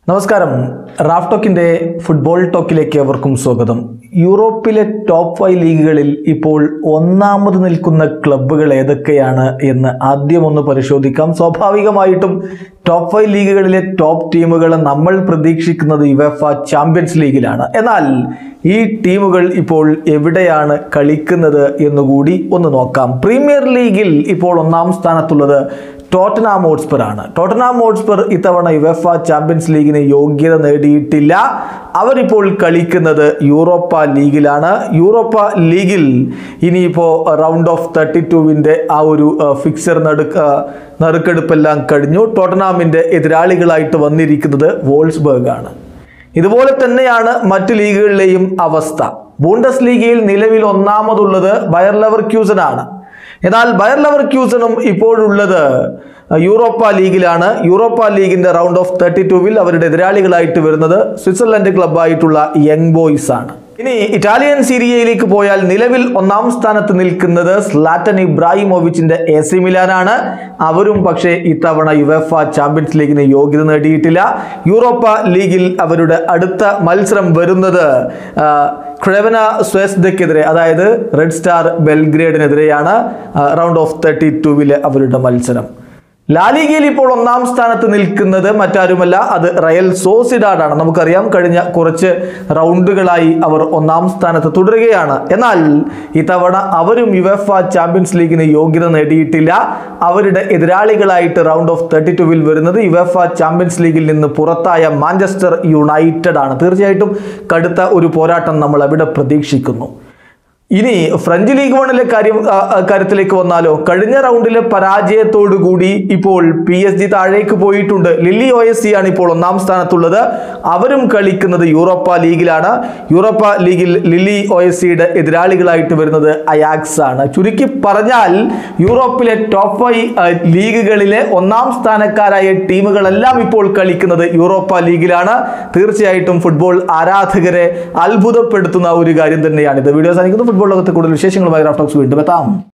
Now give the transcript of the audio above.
നമസ്കാരം Raf ടോക്കിന്റെ football ടോക്കിലേക്ക് അവർക്കും സ്വാഗതം യൂറോപ്പിലെ ടോപ്പ് ഫൈവ് ലീഗുകളിൽ ഇപ്പോൾ ഒന്നാമത് നിൽക്കുന്ന ക്ലബ്ബുകൾ ഏതൊക്കെയാണ് എന്ന് ആദ്യം ഒന്ന് പരിശോധിക്കാം സ്വാഭാവികമായിട്ടും ടോപ്പ് ഫൈവ് ലീഗുകളിലെ ടോപ്പ് ടീമുകളെ നമ്മൾ പ്രതീക്ഷിക്കുന്നത് യുവഫ ചാമ്പ്യൻസ് ലീഗിലാണ് എന്നാൽ ഈ ടീമുകൾ ഇപ്പോൾ എവിടെയാണ് കളിക്കുന്നത് എന്നുകൂടി ഒന്ന് നോക്കാം പ്രീമിയർ ലീഗിൽ ഇപ്പോൾ ഒന്നാം സ്ഥാനത്തുള്ളത് ടോട്ടനാം ഹോട്ട്സ്പർ ആണ് ടോട്ടനാം ഹോട്ട്സ്പർ ഇത്തവണ യുവഫ ചാമ്പ്യൻസ് ലീഗിന് യോഗ്യത നേടിയിട്ടില്ല അവരിപ്പോൾ കളിക്കുന്നത് യൂറോപ്പ ലീഗിലാണ് യൂറോപ്പ ലീഗിൽ ഇനിയിപ്പോൾ റൗണ്ട് ഓഫ് തേർട്ടി ടുവിൻ്റെ ആ ഒരു ഫിക്സർ നടുക്ക നറുക്കെടുപ്പെല്ലാം കഴിഞ്ഞു ടോട്ടനാമിൻ്റെ എതിരാളികളായിട്ട് വന്നിരിക്കുന്നത് വോൾസ്ബർഗ് ആണ് ഇതുപോലെ തന്നെയാണ് മറ്റ് ലീഗുകളിലെയും അവസ്ഥ ബൂണ്ടസ് ലീഗയിൽ നിലവിൽ ഒന്നാമതുള്ളത് ബയർ ലെവർ ക്യൂസൻ ആണ് എന്നാൽ ബയർ ലെവർ ക്യൂസനും ഇപ്പോഴുള്ളത് യൂറോപ്പ ലീഗിലാണ് യൂറോപ്പ ലീഗിന്റെ റൗണ്ട് ഓഫ് തേർട്ടി ടുവിൽ അവരുടെ എതിരാളികളായിട്ട് വരുന്നത് സ്വിറ്റ്സർലൻഡ് ക്ലബ്ബായിട്ടുള്ള യങ് ബോയ്സ് ആണ് ഇനി ഇറ്റാലിയൻ സീരിയയിലേക്ക് പോയാൽ നിലവിൽ ഒന്നാം സ്ഥാനത്ത് നിൽക്കുന്നത് സ്ലാറ്റൻ ഇബ്രാഹിമോവിച്ചിന്റെ എ സി മിലാനാണ് അവരും പക്ഷേ ഇത്തവണ യുവഫ ചാമ്പ്യൻസ് ലീഗിന് യോഗ്യത നേടിയിട്ടില്ല യൂറോപ്പ ലീഗിൽ അവരുടെ അടുത്ത മത്സരം വരുന്നത് ആ, ക്രെവന സ്വേസ്ദക്കെതിരെ അതായത് റെഡ് സ്റ്റാർ ബെൽഗ്രേഡിനെതിരെയാണ് റൗണ്ട് ഓഫ് തേർട്ടി ടുവിലെ അവരുടെ മത്സരം ലാലിഗയിൽ ഇപ്പോൾ ഒന്നാം സ്ഥാനത്ത് നിൽക്കുന്നത് മറ്റാരുമല്ല അത് റയൽ സോസിഡാഡാണ് നമുക്കറിയാം കഴിഞ്ഞ കുറച്ച് റൗണ്ടുകളായി അവർ ഒന്നാം സ്ഥാനത്ത് തുടരുകയാണ് എന്നാൽ ഇത്തവണ അവരും യുവഫ ചാമ്പ്യൻസ് ലീഗിന് യോഗ്യത നേടിയിട്ടില്ല അവരുടെ എതിരാളികളായിട്ട് റൗണ്ട് ഓഫ് തേർട്ടി ടുവിൽ വരുന്നത് യുവഫ ചാമ്പ്യൻസ് ലീഗിൽ നിന്ന് പുറത്തായ മാഞ്ചസ്റ്റർ യുണൈറ്റഡ് ആണ് തീർച്ചയായിട്ടും കടുത്ത ഒരു പോരാട്ടം നമ്മൾ അവിടെ പ്രതീക്ഷിക്കുന്നു ഇനി ഫ്രഞ്ച് ലീഗ് വണിലെ കാര്യം ആ, ആ, കാര്യത്തിലേക്ക് വന്നാലോ കഴിഞ്ഞ റൗണ്ടിലെ പരാജയത്തോടു കൂടി ഇപ്പോൾ പി എസ് ജി താഴേക്ക് പോയിട്ടുണ്ട് ലില്ലി ഒ എസ് സി ആണ് ഇപ്പോൾ ഒന്നാം സ്ഥാനത്തുള്ളത് അവരും കളിക്കുന്നത് യൂറോപ്പ ലീഗിലാണ് യൂറോപ്പ ലീഗിൽ ലില്ലി ഒ എസ് സിയുടെ എതിരാളികളായിട്ട് വരുന്നത് അയാക്സ് ആണ് ചുരുക്കി പറഞ്ഞാൽ യൂറോപ്പിലെ ടോപ്പ് ഫൈവ് ആ, ലീഗുകളിലെ ഒന്നാം സ്ഥാനക്കാരായ ടീമുകളെല്ലാം ഇപ്പോൾ കളിക്കുന്നത് യൂറോപ്പ ലീഗിലാണ് തീർച്ചയായിട്ടും ഫുട്ബോൾ ആരാധകരെ അത്ഭുതപ്പെടുത്തുന്ന ഒരു കാര്യം തന്നെയാണിത് വീഡിയോ സാധിക്കുന്നത് ഫുട്ബോൾ ലോകത്തെ കൂടുതൽ വിശേഷങ്ങളുമായി റാഫ്റ്റോക്സ് വീണ്ടും എത്താം